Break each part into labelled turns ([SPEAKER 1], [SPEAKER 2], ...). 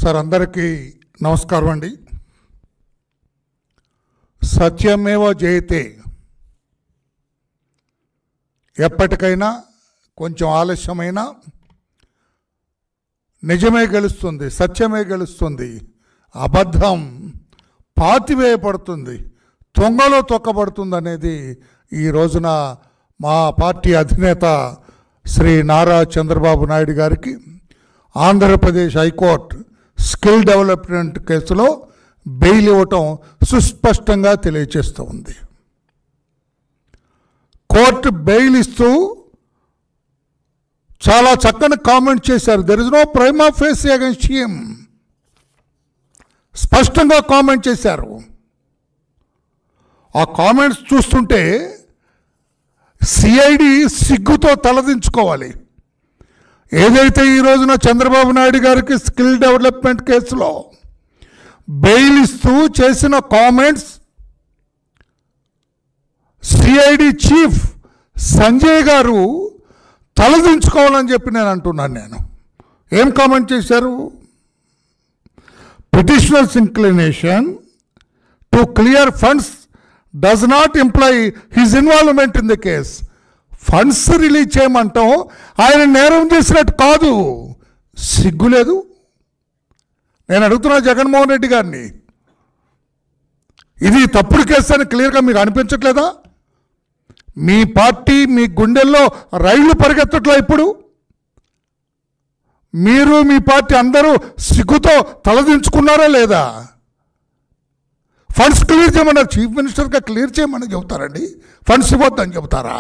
[SPEAKER 1] Sir అందరికీ నమస్కారం అండి సత్యమేవ జయతే ఎప్పటికైనా కొంచెం ఆలస్యమైనా నిజమే గెలుస్తుంది సత్యమే గెలుస్తుంది అబద్ధం పాతివేయబడుతుంది తొంగలో తొక్కబడుతుంది అనేది ఈ రోజున మా పార్టీ అధినేత శ్రీ నారా చంద్రబాబు నాయుడు గారికి ఆంధ్రప్రదేశ్ హైకోర్టు స్కిల్ డెవలప్మెంట్ కేసులో బెయిల్ ఇవ్వటం సుస్పష్టంగా తెలియచేస్తూ ఉంది కోర్టు బెయిల్ ఇస్తూ చాలా చక్కని కామెంట్ చేశారు there is no prima facie against him స్పష్టంగా కామెంట్ చేశారు ఆ కామెంట్స్ చూస్తుంటే సిఐడి సిగ్గుతో తలదించుకోవాలి ఏదైతే ఈ రోజున చంద్రబాబు నాయుడు గారికి స్కిల్ డెవలప్మెంట్ కేసులో బెయిల్ ఇస్తూ చేసిన కామెంట్స్ సిఐడి చీఫ్ సంజయ్ గారు తలదించుకోవాలని చెప్పి నేను అంటున్నాను నేను ఏం కామెంట్ చేశారు petitioners inclination to clear funds does not imply his involvement in the case funds release చేయమంటాం ఆయన నేరం చేసినట్టు కాదు సిగ్గు లేదు నేను అడుగుతున్నా జగన్మోహన్ రెడ్డి గారిని ఇది తప్పుడు కేసు అని క్లియర్గా మీకు అనిపించట్లేదా మీ పార్టీ మీ గుండెల్లో రైళ్లు పరిగెత్తట్లా ఇప్పుడు మీరు మీ పార్టీ అందరూ సిగ్గుతో తలదించుకున్నారా లేదా ఫండ్స్ క్లియర్ చేయమన్నారు చీఫ్ మినిస్టర్గా క్లియర్ చేయమని చెబుతారండి ఫండ్స్ ఇవ్వద్దని చెబుతారా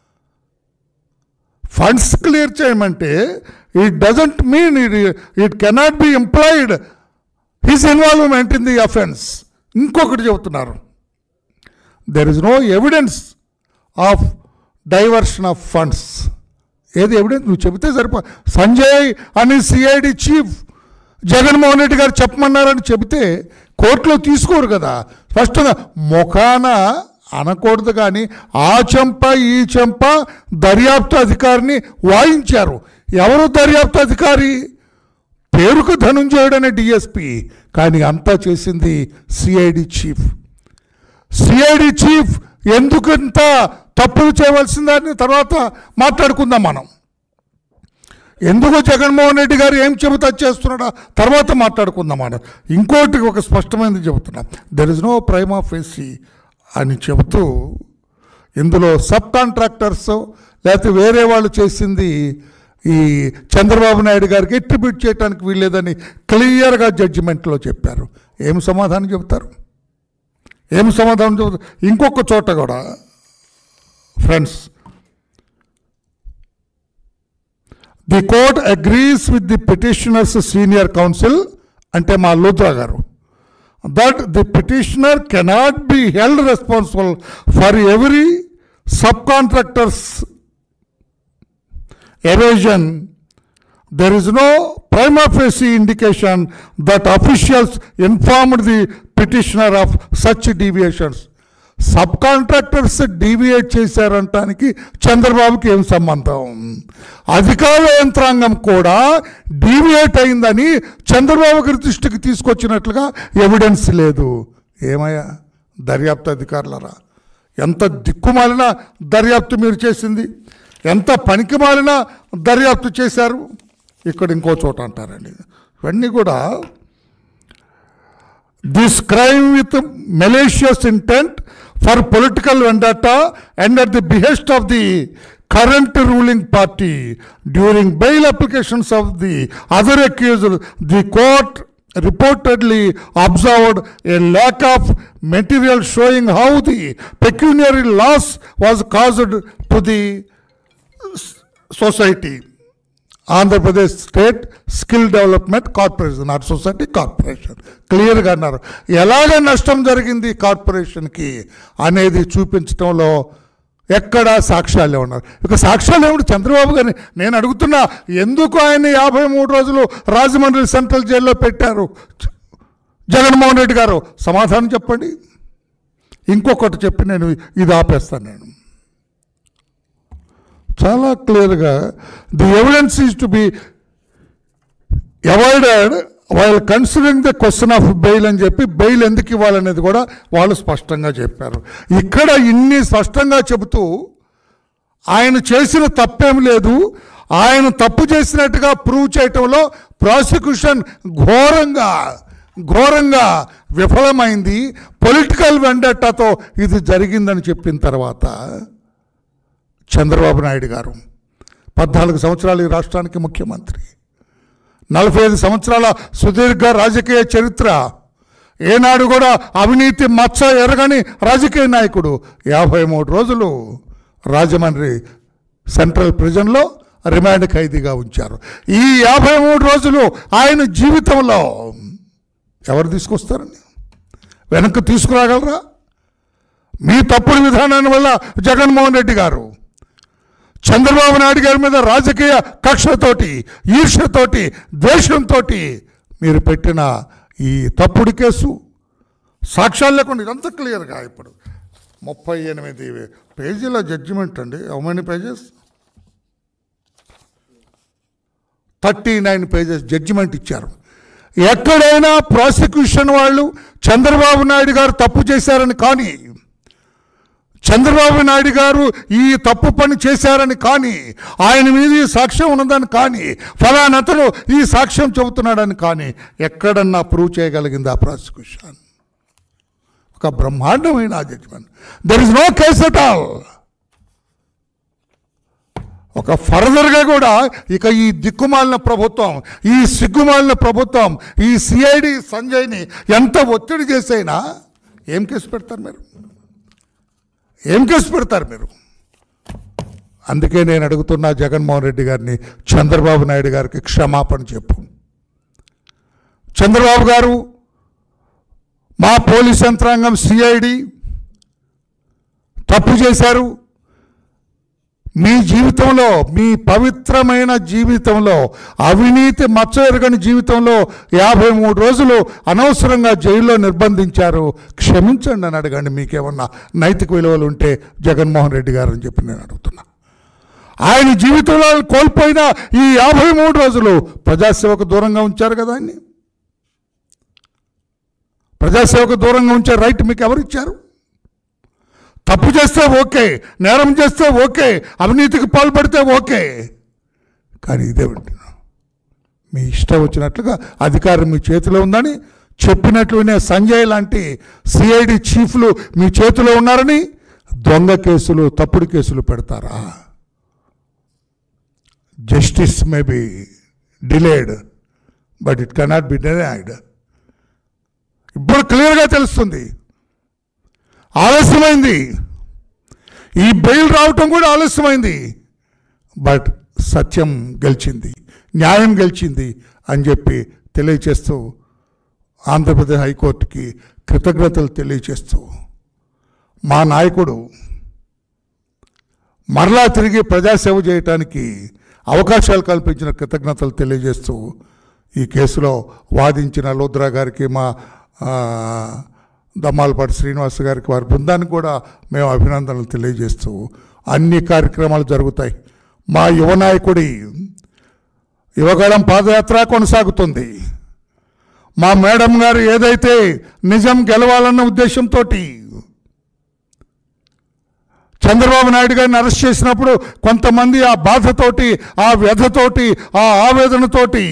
[SPEAKER 1] ఫండ్స్ క్లియర్ చేయమంటే it doesn't mean it it cannot be employed his involvement in the offence ఇంకొకటి చెబుతున్నారు there is no evidence of diversion of funds ఏది ఎవిడెన్స్ నువ్వు చెబితే సరిపో సంజయ్ అని సిఐడి చీఫ్ జగన్మోహన్ రెడ్డి గారు చెప్పమన్నారని చెబితే కోర్టులో తీసుకోరు కదా స్పష్టంగా ముఖాన అనకూడదు కానీ ఆ చెంప ఈ చెంప దర్యాప్తు అధికారిని వాయించారు ఎవరు దర్యాప్తు అధికారి పేరుకు ధనుంజయుడు అనే డిఎస్పి కానీ అంతా చేసింది సిఐడి చీఫ్ సిఐడి చీఫ్ ఎందుకు ఇంత తప్పులు చేయవలసిందని తర్వాత మాట్లాడుకుందాం మనం ఎందుకు జగన్మోహన్ రెడ్డి గారు ఏం చెబుతా చేస్తున్నాడా తర్వాత మాట్లాడుకుందాం మనం ఇంకోటి ఒక స్పష్టమైనది చెబుతున్నా there is no prima facie అని చెబుతూ ఇందులో సబ్ కాంట్రాక్టర్స్ లేకపోతే వేరే వాళ్ళు చేసింది ఈ చంద్రబాబు నాయుడు గారికి ఎట్రిబ్యూట్ చేయడానికి వీల్లేదని క్లియర్గా జడ్జిమెంట్లో చెప్పారు ఏం సమాధానం చెబుతారు ఏం సమాధానం చెబుతారు ఇంకొక చోట కూడా friends the court agrees with the petitioners senior counsel అంటే మా లూత్రా గారు that the petitioner cannot be held responsible for every sub contractors erosion, there is no prima facie indication that officials informed the petitioner of such deviations. Sub contractors deviate చేశారంటానికి చంద్రబాబుకి ఏం సంబంధం అధికార యంత్రాంగం కూడా డీవియేట్ అయిందని చంద్రబాబు గారి దృష్టికి తీసుకొచ్చినట్లుగా ఎవిడెన్స్ లేదు ఏమయ్యా దర్యాప్తు అధికారులరా ఎంత దిక్కుమాలిన దర్యాప్తు మీరు చేసింది ఎంత పనికి మాలిన దర్యాప్తు చేశారు ఇక్కడ ఇంకో చోట అంటారండి ఇవన్నీ కూడా this crime with malicious intent for political vendetta and at the behest of the current ruling party during bail applications of the other accused the court reportedly observed a lack of material showing how the pecuniary loss was caused to the society Andhra Pradesh state skill development corporation or society corporation క్లియర్గా అన్నారు ఎలాగ నష్టం జరిగింది కార్పొరేషన్కి అనేది చూపించడంలో ఎక్కడా సాక్ష్యాలే ఉన్నారు ఇక సాక్ష్యాలు ఏమిటి చంద్రబాబు గారిని నేను అడుగుతున్నా ఎందుకు ఆయన యాభై మూడు రోజులు రాజమండ్రి సెంట్రల్ జైల్లో పెట్టారు జగన్మోహన్ రెడ్డి గారు సమాధానం చెప్పండి ఇంకొకటి చెప్పి నేను ఇది ఆపేస్తాను నేను చాలా క్లియర్గా the evidence is to be avoided వాళ్ళు considering the question of bail అని చెప్పి బెయిల్ ఎందుకు ఇవ్వాలనేది కూడా వాళ్ళు స్పష్టంగా చెప్పారు ఇక్కడ ఇన్ని స్పష్టంగా చెబుతూ ఆయన చేసిన తప్పేం లేదు ఆయన తప్పు చేసినట్టుగా ప్రూవ్ చేయటంలో ప్రాసిక్యూషన్ ఘోరంగా ఘోరంగా విఫలమైంది పొలిటికల్ వెండటాతో ఇది జరిగిందని చెప్పిన తర్వాత చంద్రబాబు నాయుడు గారు పద్నాలుగు సంవత్సరాలు ఈ రాష్ట్రానికి ముఖ్యమంత్రి నలభై ఐదు సంవత్సరాల సుదీర్ఘ రాజకీయ చరిత్ర ఏనాడు కూడా అవినీతి మచ్చ ఎరగని రాజకీయ నాయకుడు యాభై మూడు రోజులు రాజమండ్రి సెంట్రల్ ప్రిజన్లో రిమాండ్ ఖైదీగా ఉంచారు ఈ యాభై మూడు రోజులు ఆయన జీవితంలో ఎవరు తీసుకొస్తారండి వెనక్కి తీసుకురాగలరా మీ తప్పుడు విధానాన్ని వల్ల జగన్మోహన్ రెడ్డి గారు చంద్రబాబు నాయుడు గారి మీద రాజకీయ కక్షతోటి ఈర్ష్యతోటి ద్వేషంతో మీరు పెట్టిన ఈ తప్పుడు కేసు సాక్ష్యాలు లేకుండా ఇదంతా క్లియర్గా ఇప్పుడు ముప్పై ఎనిమిది పేజీల జడ్జిమెంట్ అండి how many pages thirty nine pages judgement ఇచ్చారు ఎక్కడైనా ప్రాసిక్యూషన్ వాళ్ళు చంద్రబాబు నాయుడు గారు తప్పు చేశారని కానీ చంద్రబాబు నాయుడు గారు ఈ తప్పు పని చేశారని కానీ ఆయన మీద ఈ సాక్ష్యం ఉన్నదని కానీ ఫలానతను ఈ సాక్ష్యం చెబుతున్నాడని కానీ ఎక్కడన్నా ప్రూవ్ చేయగలిగింది ఆ ప్రాసిక్యూషన్ ఒక బ్రహ్మాండమైన judgement there is no case at all ఒక ఫర్దర్గా కూడా ఇక ఈ దిక్కుమాలిన ప్రభుత్వం ఈ సిగ్గుమాలిన ప్రభుత్వం ఈ సిఐడి సంజయ్ని ఎంత ఒత్తిడి చేసైనా ఏం కేసు పెడతారు మీరు ఏం కేసు పెడతారు మీరు అందుకే నేను అడుగుతున్నా జగన్మోహన్ రెడ్డి గారిని చంద్రబాబు నాయుడు గారికి క్షమాపణ చెప్పు చంద్రబాబు గారు మా పోలీస్ యంత్రాంగం సిఐడి తప్పు చేశారు మీ జీవితంలో మీ పవిత్రమైన జీవితంలో అవినీతి మచ్చ ఎరగని జీవితంలో యాభై మూడు రోజులు అనవసరంగా జైల్లో నిర్బంధించారు క్షమించండి అని అడగండి మీకేమన్నా నైతిక విలువలు ఉంటే జగన్మోహన్ రెడ్డి గారు అని చెప్పి నేను అడుగుతున్నా ఆయన జీవితంలో కోల్పోయిన ఈ యాభై మూడు రోజులు ప్రజాసేవకు దూరంగా ఉంచారు కదా ఆయన్ని ప్రజాసేవకు దూరంగా ఉంచే రైట్ మీకు ఎవరు ఇచ్చారు తప్పు చేస్తే ఓకే నేరం చేస్తే ఓకే అవినీతికి పాల్పడితే ఓకే కానీ ఇదేమిటి మీ ఇష్టం వచ్చినట్లుగా అధికారం మీ చేతిలో ఉందని చెప్పినట్లు వినే సంజయ్ లాంటి సిఐడి చీఫ్లు మీ చేతిలో ఉన్నారని దొంగ కేసులు తప్పుడు కేసులు పెడతారా justice may be delayed but it cannot be denied ఇప్పుడు క్లియర్గా తెలుస్తుంది ఆలస్యమైంది ఈ బెయిల్ రావటం కూడా ఆలస్యమైంది బట్ సత్యం గెలిచింది న్యాయం గెలిచింది అని చెప్పి తెలియచేస్తూ ఆంధ్రప్రదేశ్ హైకోర్టుకి కృతజ్ఞతలు తెలియచేస్తూ మా నాయకుడు మరలా తిరిగి ప్రజాసేవ చేయటానికి అవకాశాలు కల్పించిన కృతజ్ఞతలు తెలియజేస్తూ ఈ కేసులో వాదించిన లోద్రా గారికి మా ఆ, దమ్మాలపాటి శ్రీనివాస్ గారికి వారి బృందానికి కూడా మేము అభినందనలు తెలియజేస్తూ అన్ని కార్యక్రమాలు జరుగుతాయి మా యువ నాయకుడి యువగళం పాదయాత్ర కొనసాగుతుంది మా మేడం గారు ఏదైతే నిజం గెలవాలన్న ఉద్దేశంతో చంద్రబాబు నాయుడు గారిని అరెస్ట్ చేసినప్పుడు కొంతమంది ఆ బాధతోటి ఆ వ్యధతోటి ఆ ఆవేదనతోటి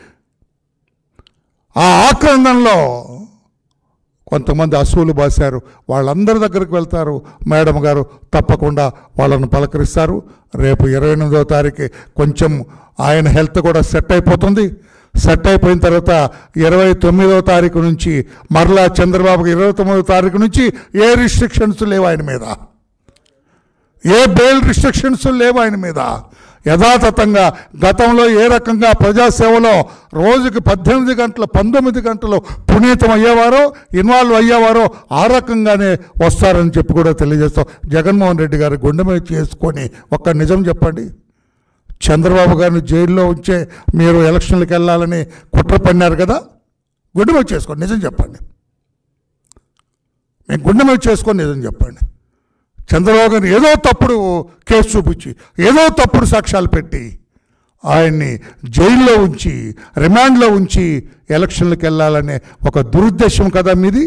[SPEAKER 1] ఆ ఆక్రందనలో కొంతమంది అసూలు బాశారు వాళ్ళందరి దగ్గరికి వెళ్తారు మేడం గారు తప్పకుండా వాళ్ళను పలకరిస్తారు రేపు ఇరవై ఎనిమిదవ తారీఖు కొంచెం ఆయన హెల్త్ కూడా సెట్ అయిపోతుంది సెట్ అయిపోయిన తర్వాత ఇరవై తొమ్మిదవ తారీఖు నుంచి మరలా చంద్రబాబుకి ఇరవై తొమ్మిదవ తారీఖు నుంచి ఏ రిస్ట్రిక్షన్స్ లేవు ఆయన మీద ఏ బెయిల్ రిస్ట్రిక్షన్స్ లేవు ఆయన మీద యథాతథంగా గతంలో ఏ రకంగా ప్రజాసేవలో రోజుకి పద్దెనిమిది గంటలు పంతొమ్మిది గంటలు పునీతం అయ్యేవారో ఇన్వాల్వ్ అయ్యేవారో ఆ రకంగానే వస్తారని చెప్పి కూడా తెలియజేస్తాం జగన్మోహన్ రెడ్డి గారి గుండె మీద చేసుకొని ఒక్క నిజం చెప్పండి చంద్రబాబు గారిని జైల్లో ఉంచే మీరు ఎలక్షన్లకు వెళ్ళాలని కుట్ర పన్నారు కదా గుండె మీద చేసుకోండి నిజం చెప్పండి మేము గుండె మీద చేసుకొని నిజం చెప్పండి చంద్రబాబు గారిని ఏదో తప్పుడు కేసు చూపించి ఏదో తప్పుడు సాక్ష్యాలు పెట్టి ఆయన్ని జైల్లో ఉంచి రిమాండ్లో ఉంచి ఎలక్షన్లకు వెళ్ళాలనే ఒక దురుద్దేశం కదా మీది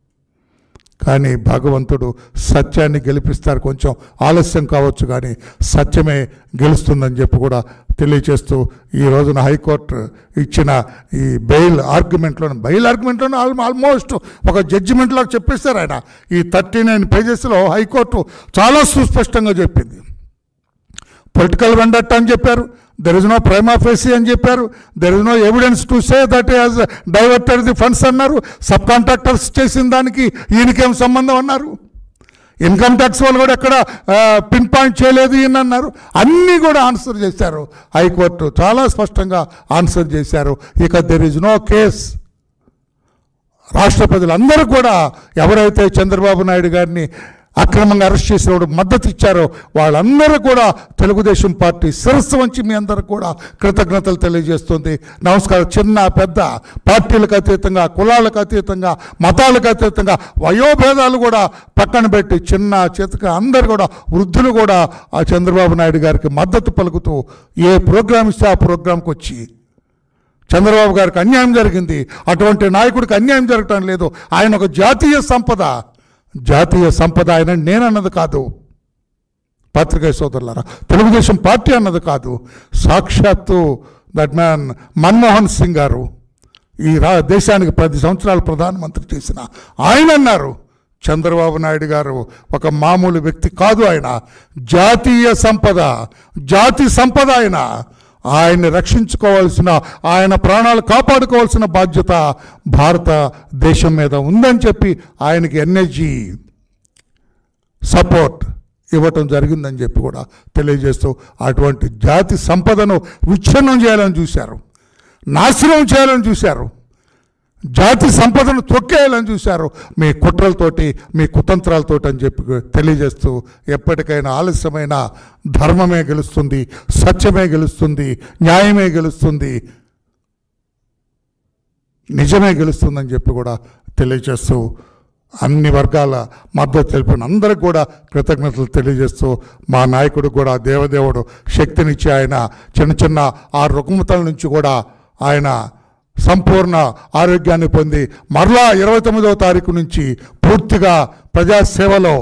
[SPEAKER 1] కానీ భగవంతుడు సత్యాన్ని గెలిపిస్తారు కొంచెం ఆలస్యం కావచ్చు కానీ సత్యమే గెలుస్తుందని చెప్పి కూడా తెలియచేస్తూ ఈ రోజున హైకోర్టు ఇచ్చిన ఈ బెయిల్ ఆర్గ్యుమెంట్లో బెయిల్ ఆర్గ్యుమెంట్లో ఆల్మోస్ట్ ఒక జడ్జిమెంట్ లాగా చెప్పేశారు ఆయన ఈ థర్టీ నైన్ పేజెస్లో హైకోర్టు చాలా సుస్పష్టంగా చెప్పింది పొలిటికల్ వెండట్ అని చెప్పారు దెర్ ఇస్ నో ప్రైమాఫేసి అని చెప్పారు there is no evidence to say that as diverted the funds అన్నారు సబ్ కాంట్రాక్టర్స్ చేసిన దానికి ఈయనకేం సంబంధం అన్నారు ఇన్కమ్ ట్యాక్స్ వాళ్ళు కూడా ఎక్కడ పిన్ పాయింట్ చేయలేదు ఈయన అన్నారు అన్నీ కూడా ఆన్సర్ చేశారు హైకోర్టు చాలా స్పష్టంగా ఆన్సర్ చేశారు ఇక దెర్ ఇస్ నో కేస్ రాష్ట్ర ప్రజలందరూ కూడా ఎవరైతే చంద్రబాబు నాయుడు గారిని అక్రమంగా అరెస్ట్ చేసినప్పుడు మద్దతు ఇచ్చారో వాళ్ళందరూ కూడా తెలుగుదేశం పార్టీ శిరస్సు వంచి మీ అందరూ కూడా కృతజ్ఞతలు తెలియజేస్తుంది నమస్కారం చిన్న పెద్ద పార్టీలకు అతీతంగా కులాలకు అతీతంగా మతాలకు అతీతంగా వయోభేదాలు కూడా పక్కన పెట్టి చిన్న చితక అందరు కూడా వృద్ధులు కూడా ఆ చంద్రబాబు నాయుడు గారికి మద్దతు పలుకుతూ ఏ ప్రోగ్రామ్ ఇస్తే ఆ ప్రోగ్రాంకి వచ్చి చంద్రబాబు గారికి అన్యాయం జరిగింది అటువంటి నాయకుడికి అన్యాయం జరగటం లేదు ఆయన ఒక జాతీయ సంపద జాతీయ సంపద ఆయన నేనన్నది కాదు పత్రికా సోదరులారా తెలుగుదేశం పార్టీ అన్నది కాదు సాక్షాత్తు దట్ మ్యాన్ మన్మోహన్ సింగ్ గారు ఈ రా దేశానికి పది సంవత్సరాలు ప్రధానమంత్రి చేసిన ఆయన అన్నారు చంద్రబాబు నాయుడు గారు ఒక మామూలు వ్యక్తి కాదు ఆయన జాతీయ సంపద జాతి సంపద ఆయన ఆయన్ని రక్షించుకోవాల్సిన ఆయన ప్రాణాలు కాపాడుకోవాల్సిన బాధ్యత భారతదేశం మీద ఉందని చెప్పి ఆయనకి ఎన్ఎస్జి సపోర్ట్ ఇవ్వటం జరిగిందని చెప్పి కూడా తెలియజేస్తూ అటువంటి జాతి సంపదను విచ్ఛిన్నం చేయాలని చూశారు నాశనం చేయాలని చూశారు జాతి సంపదను తొక్కేయాలని చూశారు మీ కుట్రలతోటి మీ కుతంత్రాలతోటి అని చెప్పి తెలియజేస్తూ ఎప్పటికైనా ఆలస్యమైన ధర్మమే గెలుస్తుంది సత్యమే గెలుస్తుంది న్యాయమే గెలుస్తుంది నిజమే గెలుస్తుందని చెప్పి కూడా తెలియజేస్తూ అన్ని వర్గాల మద్దతు తెలిపిన అందరికి కూడా కృతజ్ఞతలు తెలియజేస్తూ మా నాయకుడు కూడా దేవదేవుడు శక్తినిచ్చి ఆయన చిన్న చిన్న ఆ రుగ్మతల నుంచి కూడా ఆయన సంపూర్ణ ఆరోగ్యాన్ని పొంది మరలా ఇరవై తొమ్మిదవ తారీఖు నుంచి పూర్తిగా ప్రజాసేవలో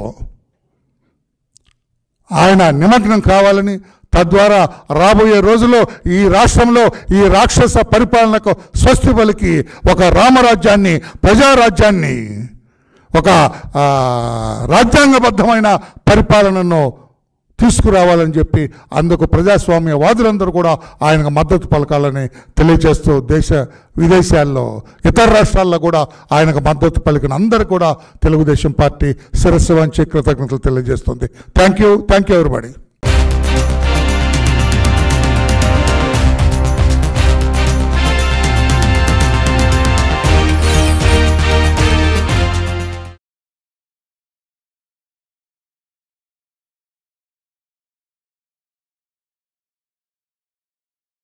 [SPEAKER 1] ఆయన నిమగ్నం కావాలని తద్వారా రాబోయే రోజుల్లో ఈ రాష్ట్రంలో ఈ రాక్షస పరిపాలనకు స్వస్తి పలికి ఒక రామరాజ్యాన్ని ప్రజారాజ్యాన్ని ఒక ఆ, రాజ్యాంగబద్ధమైన పరిపాలనను తీసుకురావాలని చెప్పి అందుకు ప్రజాస్వామ్య వాదులందరూ కూడా ఆయనకు మద్దతు పలకాలని తెలియజేస్తూ దేశ విదేశాల్లో ఇతర రాష్ట్రాల్లో కూడా ఆయనకు మద్దతు పలికిన అందరూ కూడా తెలుగుదేశం పార్టీ శిరస్సు వంచి కృతజ్ఞతలు తెలియజేస్తుంది thank you thank you everybody